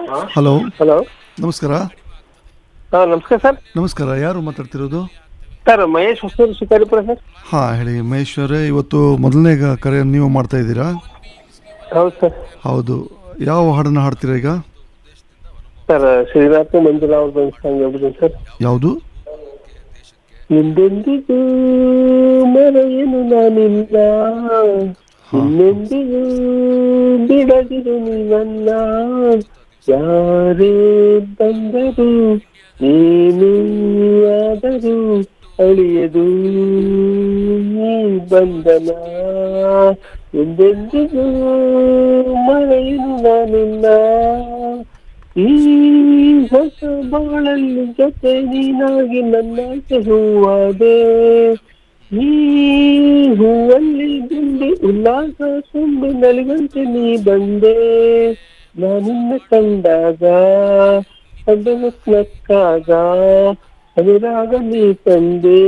hello hello ನಮಸ್ಕಾರ ಹಾಂ ನಮಸ್ಕಾರ ಸರ್ ನಮಸ್ಕಾರ ಯಾರು ಮಾತಾಡ್ತಿರೋದು ಸರ್ ಮಹೇಶ್ ಹೊಸೂರು ಶಿಕಾರಿಪುರ ಸರ್ ಹಾಂ ಹೇಳಿ ಮಹೇಶ್ವರೇ ಇವತ್ತು ಮೊದಲನೇ ಗ- ಕರೆ ನೀವು ಮಾಡ್ತಾ ಇದ್ದೀರಾ ಹೌದು ಸರ್ ಹೌದು ಯಾವ ಹಾಡನ್ನು ಹಾಡ್ತೀರಾ ಈಗ ಸರ್ ಶ್ರೀನಾಥ್ ಮಂಜುಳಾ ಅವ್ರದ್ದು ಸಾಂಗ್ ಹೇಳ್ಬಿದ್ದೀನಿ ಸರ್ ಯಾವುದು ಎಂದೆಂದಿಗೂ ಮರೆಯನು ನಾನಿಲ್ಲ ಇನ್ನೆಂದಿಗೂ ಬಿಡದಿರು ನೀವಲ್ಲ ಯಾರೇ ಬಂದರು ಏನು ಆದರೂ ಅಳಿಯದು ಈ ಬಂಧನ ಎಂದೆಂದಿಗೂ ಮರೆಯನು ನಾನಿಲ್ಲ ಈ ಹೊಸ ಬಾಳಲ್ಲಿ ಜೊತೆ ನೀನಾಗಿ ನನ್ನ ಹೂವಾದೆ ಈ ಹೂವಲ್ಲಿ ಗುಂಡಿ ಉಲ್ಲಾಸ ತುಂಬಿ ನಲಿಗಂತೆ ನೀ ಬಂದೆ ನಾನಿನ್ನ ಕಂಡಾಗ ಅದನ್ನು ನಕ್ಕಾಗ ಅನುರಾಗ ನೀ ತಂದೆ